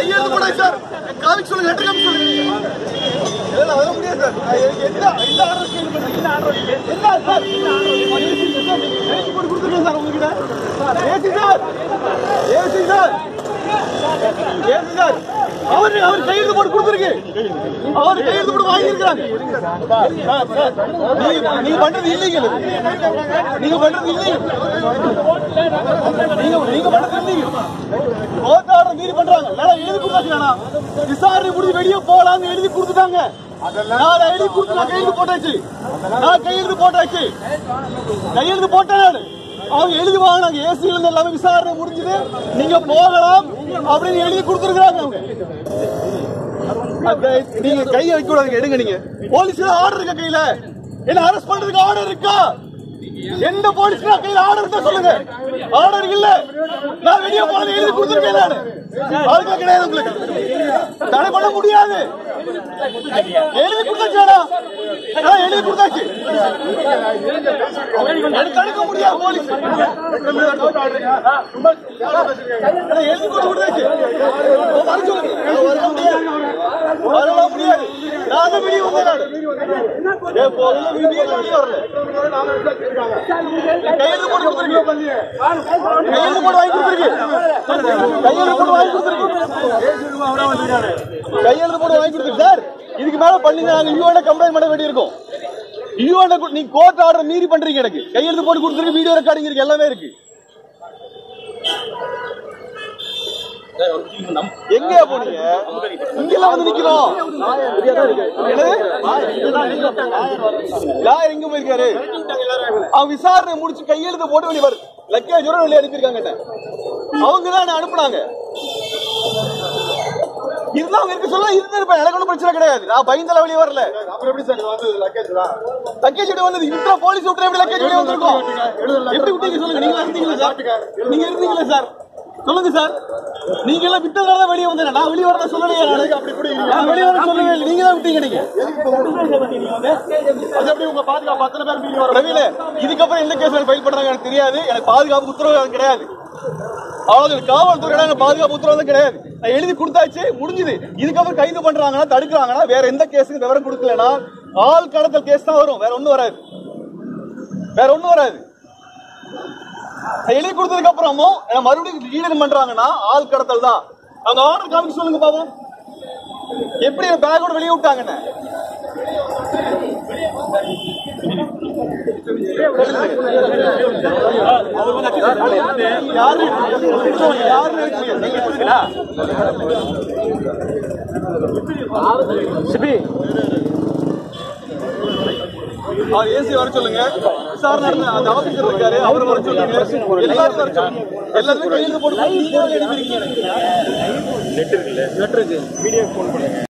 கையெழுத்து போட சார் காமிக்க சொல்லுங்க லெட்டர் காமிக்க சொல்லுங்க இல்ல வர முடியாது சார் நான் எ- எந்த எந்த ஆர்டர் கேள்வி பண்ணுங்க என்ன ஆர்டர் என்ன சார் ஏசி போட்டு கொடுத்துருக்கேன் சார் உங்ககிட்ட AC sir AC sir AC sir அவரு அவர் கையெழுத்து போட்டு கொடுத்துருக்கு அவர் கையெழுத்து போட்டு வாங்கியிருக்கிறாங்க நீங்க நீங்க பண்றது இல்லீகல் நீங்க பண்றது இல்லீகல் நீங்க நீங்க பண்றது இல்லீகல் கோர்ட் ஆர்டர் மீறி பண்றாங்க வேணா எழுதி கொடுத்தாச்சு வேணா விசாரணை முடிஞ்சு வெளியே போகலாம்னு எழுதி கொடுத்துட்டாங்க நான் எழுதி கொடுத்து நான் கையெழுத்து போட்டாச்சு நான் கையெழுத்து போட்டாச்சு கையெழுத்து போட்டேன் நானு அவங்க எழுதி வாங்கினாங்க ஏசி இருந்து எல்லாமே விசாரணை முடிஞ்சது நீங்க போகலாம் அப்படின்னு எழுதி கொடுத்துருக்காங்க அவங்க அந்த நீங்க கையை வைக்க கூடாதுங்க எடுங்க நீங்க போலீஸ்ல ஆர்டர் இருக்கா கையில என்ன அரெஸ்ட் பண்றதுக்கு ஆர்டர் இருக்கா எந்த போலீஸ்ல கையில ஆர்டர் இருக்கா சொல்லுங்க ஆர்டர் இல்ல நான் வெளியே போனது எழுதி கொடுத்துருக்கேன் நானு அதுக்கு கிடையாது உங்களுக்கு தடை பண்ண முடியாது எழுதி கொடுத்தாச்சு வேணாம். நான் எழுதி கொடுத்தாச்சு எனக்கு தடுக்க முடியாது போலீஸ் நான் எழுதி கொண்டு கொடுத்தாச்சு வர சொல்லுங்க வர முடியாது வரலாம் முடியாது நான் தான் வெளியே வந்தேன் நானு. ஏன் போகல, வெளியே வெளியே வரல கையெழுத்து போட்டு கொடுத்துருக்கு கையெழுத்து போட்டு வாங்கி கொடுத்துருக்கு கையெழுத்து போட்டு வாங்கி கொடுத்துருக்கு கையெழுத்து போட்டு வாங்கி கொடுத்துருக்கு சார் இதுக்கு மேல பண்ணி நாங்க யூஎன கம்ப்ளைண்ட் பண்ண வேண்டியிருக்கும் யூஎன நீ கோர்ட் ஆர்டர் மீறி பண்றீங்க எனக்கு கையெழுத்து போட்டு கொடுத்துருக்கு வீடியோ ரெக்கார்டிங் இருக்கு எல்லாமே இருக்கு எங்க போனீங்க இங்கெல்லாம் வந்து நிக்கிறோம் என்னது? யார் எங்க போயிருக்காரு அவன் விசாரணை முடிச்சு கையெழுத்து போட்டு வெளியே வரு லக்கேஜோட வெளியே அனுப்பியிருக்காங்க என்ன. அவங்க தான் என்ன அனுப்புனாங்க இருந்தவங்க இருக்க சொல்ல இருந்திருப்பேன் எனக்கு ஒன்றும் பிரச்சனை கிடையாது நான் பயந்தல வெளியே வரல அப்புறம் எப்படி சார் வந்து லக்கேஜ் லக்கேஜ் எப்படி வந்தது இத்தனை போலீஸ் விட்டு எப்படி லக்கேஜ் வெளியே வந்திருக்கும் எப்படி விட்டீங்க சொல்லுங்க நீங்க இருந்தீங்களா சார் நீங்க இருந்தீங்களா சார் சொல்லுங்க சார் நீங்க எல்லாம் விட்டதால தான் வெளியே வந்தேன் நான் வெளியே வரத சொல்லலையே நான் அப்படி இப்படி நான் வெளியே வர சொல்லவே இல்லை நீங்க தான் விட்டீங்க நீங்க அது எப்படி உங்க பாதுகாப்பு அத்தனை பேர் மீறி வர பிரவீன இதுக்கப்புறம் எந்த கேஸ் ஃபைல் பண்றாங்க எனக்கு தெரியாது எனக்கு பாதுகாப்பு உத்தரவு எனக்கு கிடையாது அவ்வளவு காவல்துறை எனக்கு பாதுகாப்பு உத்தரவு வந்து கிடையாது நான் எழுதி கொடுத்தாச்சு முடிஞ்சுது இதுக்கப்புறம் கைது பண்றாங்கன்னா தடுக்கிறாங்கன்னா வேற எந்த கேஸுக்கு விவரம் கொடுக்கலனா ஆள் கடத்தல் கேஸ் தான் வரும் வேற ஒண்ணும் வராது வேற ஒண்ணும் வராது நான் எழுதி கொடுத்ததுக்கு அப்புறமும் என்ன மறுபடியும் லீடர் பண்றாங்கன்னா ஆள் கடத்தல் தான் அவங்க ஆர்டர் காமிக்க சொல்லுங்க பாப்போம் எப்படி பேக்கோட வெளியே விட்டாங்கன்னு யாரு யாரு அவர் ஏசி வர சொல்லுங்க விசாரணை நடந்த அந்த ஆபீசர் இருக்காரு அவர் வர சொல்லுங்க எல்லாரும் வர சொல்லுங்க எல்லாருமே கையெழுத்து போட்டு நீங்க எழுதிருக்கீங்க